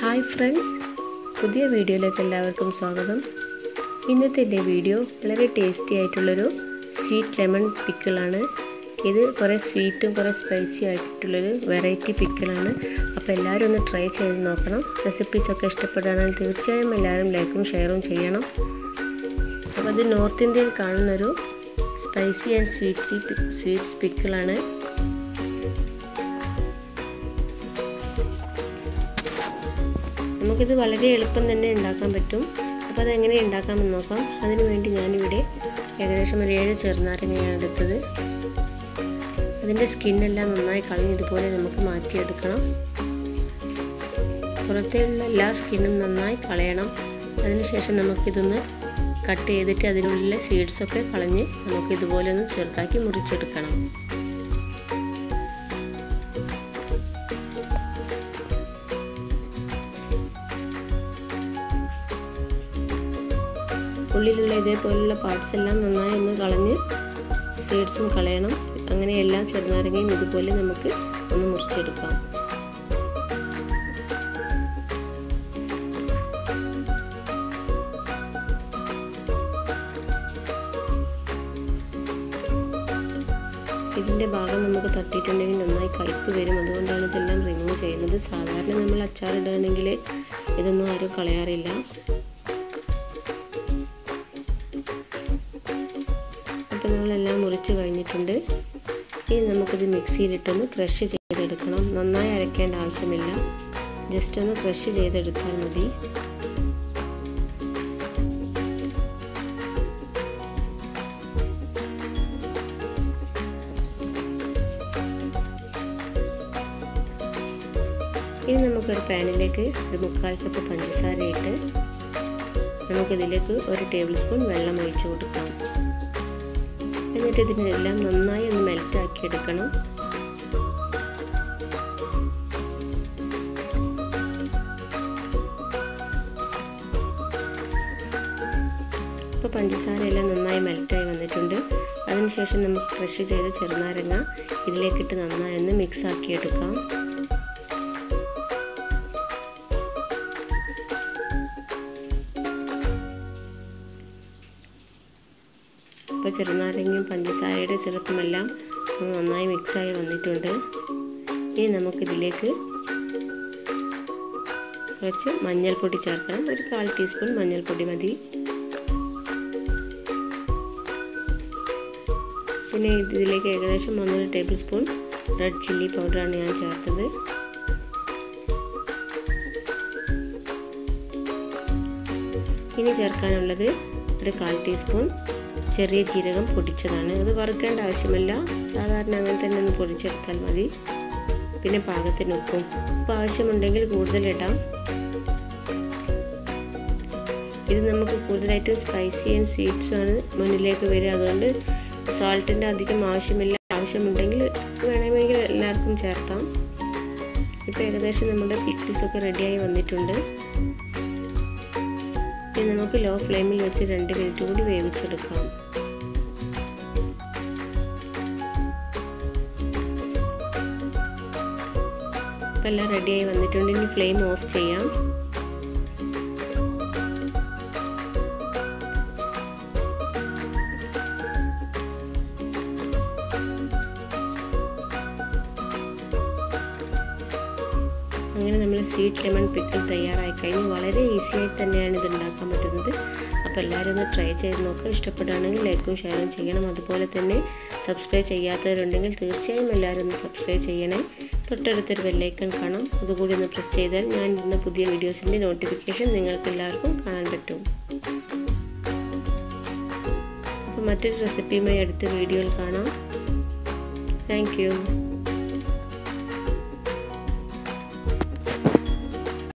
hi friends പുതിയ വീഡിയോയിലേക്ക് എല്ലാവർക്കും സ്വാഗതം ഇന്നത്തെ എൻ്റെ വീഡിയോ വളരെ ടേസ്റ്റി ആയിട്ടുള്ളൊരു സ്വീറ്റ് ലെമൺ പിക്കിളാണ് ഇത് കുറേ സ്വീറ്റും കുറേ സ്പൈസി ആയിട്ടുള്ളൊരു വെറൈറ്റി പിക്കിളാണ് അപ്പോൾ എല്ലാവരും ഒന്ന് ട്രൈ ചെയ്ത് നോക്കണം റെസിപ്പീസൊക്കെ ഇഷ്ടപ്പെടുകയാണെങ്കിൽ തീർച്ചയായും എല്ലാവരും ലൈക്കും ഷെയറും ചെയ്യണം അപ്പോൾ ഇത് നോർത്ത് ഇന്ത്യയിൽ കാണുന്നൊരു സ്പൈസി ആൻഡ് സ്വീറ്റി സ്വീറ്റ്സ് പിക്കിളാണ് നമുക്കിത് വളരെ എളുപ്പം തന്നെ ഉണ്ടാക്കാൻ പറ്റും അപ്പോൾ അതെങ്ങനെ ഉണ്ടാക്കാമെന്ന് നോക്കാം അതിനു വേണ്ടി ഞാനിവിടെ ഏകദേശം ഒരു ഏഴ് ചെറുനാരങ്ങയാണ് എടുത്തത് അതിൻ്റെ സ്കിന്നെല്ലാം നന്നായി കളഞ്ഞ് ഇതുപോലെ നമുക്ക് മാറ്റിയെടുക്കണം പുറത്തേയുള്ള എല്ലാ സ്കിന്നും നന്നായി കളയണം അതിനുശേഷം നമുക്കിതൊന്ന് കട്ട് ചെയ്തിട്ട് അതിനുള്ളിലെ സീഡ്സൊക്കെ കളഞ്ഞ് നമുക്ക് ഇതുപോലെ ഒന്ന് ചെറുതാക്കി മുറിച്ചെടുക്കണം ഉള്ളിലുള്ള ഇതേപോലുള്ള പാർട്സ് എല്ലാം നന്നായി ഒന്ന് കളഞ്ഞ് സീഡ്സും കളയണം അങ്ങനെ എല്ലാ ചെറുനാരങ്ങയും ഇതുപോലെ നമുക്ക് ഒന്ന് മുറിച്ചെടുക്കാം ഇതിൻ്റെ ഭാഗം നമുക്ക് തട്ടിയിട്ടുണ്ടെങ്കിൽ നന്നായി കയ്പ്പ് വരും അതുകൊണ്ടാണ് ഇതെല്ലാം റിമൂവ് ചെയ്യുന്നത് സാധാരണ നമ്മൾ അച്ചാറിടുകയാണെങ്കിൽ ഇതൊന്നും ആരും കളയാറില്ല അപ്പോൾ നമ്മളെല്ലാം മുറിച്ച് കഴിഞ്ഞിട്ടുണ്ട് ഇനി നമുക്കിത് മിക്സിയിലിട്ടൊന്ന് ക്രഷ് ചെയ്തെടുക്കണം നന്നായി അരയ്ക്കേണ്ട ആവശ്യമില്ല ജസ്റ്റ് ഒന്ന് ക്രഷ് ചെയ്തെടുത്താൽ മതി ഇനി നമുക്കൊരു പാനിലേക്ക് ഒരു മുക്കാൽ കപ്പ് പഞ്ചസാര ഇട്ട് നമുക്കിതിലേക്ക് ഒരു ടേബിൾ സ്പൂൺ വെള്ളം ഒഴിച്ചു കൊടുക്കാം എന്നിട്ട് ഇതിനെല്ലാം നന്നായി ഒന്ന് മെൽറ്റാക്കി എടുക്കണം ഇപ്പോൾ പഞ്ചസാര എല്ലാം നന്നായി മെൽറ്റായി വന്നിട്ടുണ്ട് അതിനുശേഷം നമുക്ക് ക്രഷ് ചെയ്ത ചെറുനാരങ്ങ ഇതിലേക്കിട്ട് നന്നായി ഒന്ന് മിക്സ് ആക്കി എടുക്കാം ഇപ്പോൾ ചെറുനാരങ്ങയും പഞ്ചസാരയുടെ സിറപ്പുമെല്ലാം നന്നായി മിക്സായി വന്നിട്ടുണ്ട് ഇനി നമുക്കിതിലേക്ക് കുറച്ച് മഞ്ഞൾപ്പൊടി ചേർക്കണം ഒരു കാൽ ടീസ്പൂൺ മഞ്ഞൾപ്പൊടി മതി പിന്നെ ഇതിലേക്ക് ഏകദേശം ഒന്നര ടേബിൾ സ്പൂൺ റെഡ് ചില്ലി പൗഡറാണ് ഞാൻ ചേർത്തത് ഇനി ചേർക്കാനുള്ളത് ഒരു കാൽ ടീസ്പൂൺ ചെറിയ ജീരകം പൊടിച്ചതാണ് അത് വറുക്കേണ്ട ആവശ്യമില്ല സാധാരണ അങ്ങനെ തന്നെ ഒന്ന് പൊടിച്ചെടുത്താൽ മതി പിന്നെ പാകത്തിന് ഉപ്പും ഉപ്പ് ആവശ്യമുണ്ടെങ്കിൽ കൂടുതൽ ഇടാം ഇത് നമുക്ക് കൂടുതലായിട്ട് സ്പൈസി ആൻഡ് സ്വീറ്റ്സും ആണ് മുന്നിലേക്ക് വരിക അതുകൊണ്ട് സോൾട്ടിൻ്റെ അധികം ആവശ്യമില്ല ആവശ്യമുണ്ടെങ്കിൽ വേണമെങ്കിൽ എല്ലാവർക്കും ചേർത്താം ഇപ്പോൾ ഏകദേശം നമ്മുടെ പിക്കിൾസ് ഒക്കെ റെഡിയായി വന്നിട്ടുണ്ട് ഇനി നമുക്ക് ലോ ഫ്ലെയിമിൽ വെച്ച് രണ്ട് മിനിറ്റ് കൂടി വേവിച്ചെടുക്കാം ഇപ്പം എല്ലാം റെഡിയായി വന്നിട്ടുണ്ട് ഇനി ഫ്ലെയിം ഓഫ് ചെയ്യാം അങ്ങനെ നമ്മൾ സ്വീറ്റ് ലെമൺ പിക്കിൾ തയ്യാറായി കഴിഞ്ഞ് വളരെ ഈസി ആയിട്ട് തന്നെയാണ് ഇത് ഉണ്ടാക്കാൻ പറ്റുന്നത് അപ്പോൾ എല്ലാവരും ഒന്ന് ട്രൈ ചെയ്ത് നോക്കുക ഇഷ്ടപ്പെടുകയാണെങ്കിൽ ലൈക്കും ഷെയറും ചെയ്യണം അതുപോലെ തന്നെ സബ്സ്ക്രൈബ് ചെയ്യാത്തവരുണ്ടെങ്കിൽ തീർച്ചയായും എല്ലാവരും ഒന്ന് സബ്സ്ക്രൈബ് ചെയ്യണേ തൊട്ടടുത്തൊരു ബെല്ലൈക്കൺ കാണാം അതുകൂടി ഒന്ന് പ്രസ് ചെയ്താൽ ഞാൻ ഇടുന്ന പുതിയ വീഡിയോസിൻ്റെ നോട്ടിഫിക്കേഷൻ നിങ്ങൾക്ക് എല്ലാവർക്കും കാണാൻ പറ്റും അപ്പോൾ മറ്റൊരു റെസിപ്പിയുമായി അടുത്ത വീഡിയോയിൽ കാണാം താങ്ക്